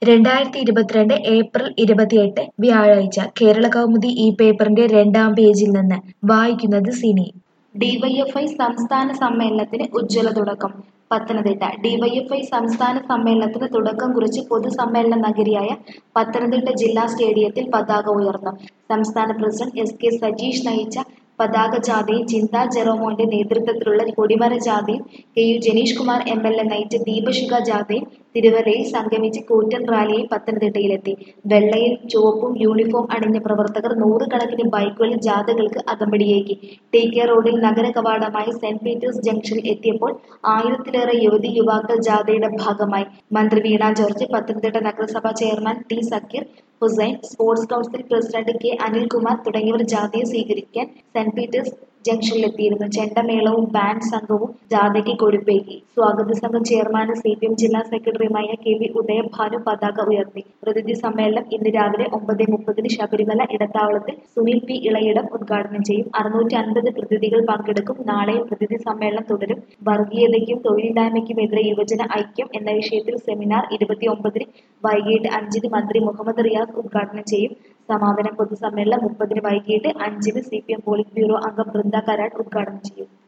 രണ്ടായിരത്തി ഇരുപത്തിരണ്ട് ഏപ്രിൽ ഇരുപത്തിയെട്ട് വ്യാഴാഴ്ച കേരള കൗമുദി ഈ പേപ്പറിന്റെ രണ്ടാം പേജിൽ നിന്ന് വായിക്കുന്നത് സിനി ഡിവൈഎഫ്ഐ സംസ്ഥാന സമ്മേളനത്തിന് ഉജ്ജ്വല തുടക്കം പത്തനംതിട്ട ഡിവൈഎഫ്ഐ സംസ്ഥാന സമ്മേളനത്തിന് തുടക്കം കുറിച്ച് പൊതുസമ്മേളന നഗരിയായ പത്തനംതിട്ട ജില്ലാ സ്റ്റേഡിയത്തിൽ പതാക ഉയർന്നു സംസ്ഥാന പ്രസിഡന്റ് എസ് കെ സജീഷ് നയിച്ച പതാക ജാഥയും ചിന്താ ജെറോമോന്റെ നേതൃത്വത്തിലുള്ള കൊടിമര ജാഥയും K U Janeesh Kumar M L A നയിച്ച ദീപശിഖ ജാഥയും തിരുവല്ലയിൽ സംഗമിച്ച് കൂറ്റൻ റാലിയായി പത്തനംതിട്ടയിലെത്തി വെള്ളയിൽ ചുവപ്പും യൂണിഫോം അണിഞ്ഞ പ്രവർത്തകർ നൂറുകണക്കിന് ബൈക്കുകളിൽ ജാഥകൾക്ക് അകമ്പടിയേകി ടി കെ റോഡിൽ നഗര കവാടമായ സെന്റ് പീറ്റേഴ്സ് ജംഗ്ഷനിൽ എത്തിയപ്പോൾ ആയിരത്തിലേറെ യുവതി യുവാക്കൾ ജാഥയുടെ ഭാഗമായി മന്ത്രി വീണ ജോർജ് പത്തനംതിട്ട നഗരസഭാ chairman T Zakir Hussain sports council president K Anilkumar തുടങ്ങിയവർ ജാഥയെ സ്വീകരിക്കാൻ സെന്റ് പീറ്റേഴ്സ് ജംഗ്ഷനിലെത്തിയിരുന്നു ചെണ്ടമേളവും ബാൻഡ് സംഘവും ജാഥയ്ക്ക് കൊഴുപ്പേകി സ്വാഗത സംഘം ചെയർമാനും സി പി എം ജില്ലാ സെക്രട്ടറിയുമായ കെ വി ഉദയഭാനു പതാക ഉയർത്തി പ്രതിനിധി സമ്മേളനം ഇന്ന് രാവിലെ ഒമ്പത് മുപ്പതിന് ശബരിമല ഇടത്താവളത്തിൽ സുനിൽ പി ഇളയിടം ഉദ്ഘാടനം ചെയ്യും അറുന്നൂറ്റി അൻപത് പ്രതിനിധികൾ പങ്കെടുക്കും നാളെയും പ്രതിനിധി സമ്മേളനം തുടരും വർഗീയതയ്ക്കും തൊഴിലില്ലായ്മയ്ക്കുമെതിരെ യുവജന ഐക്യം എന്ന വിഷയത്തിൽ സെമിനാർ ഇരുപത്തിയൊമ്പതിന് വൈകിട്ട് അഞ്ചിന് മന്ത്രി മുഹമ്മദ് റിയാസ് ഉദ്ഘാടനം ചെയ്യും സമാപന പൊതുസമ്മേളനം മുപ്പതിന് വൈകിട്ട് അഞ്ചിന് C P M politburo അംഗം ബൃന്ദ കരാട് ഉദ്ഘാടനം ചെയ്യും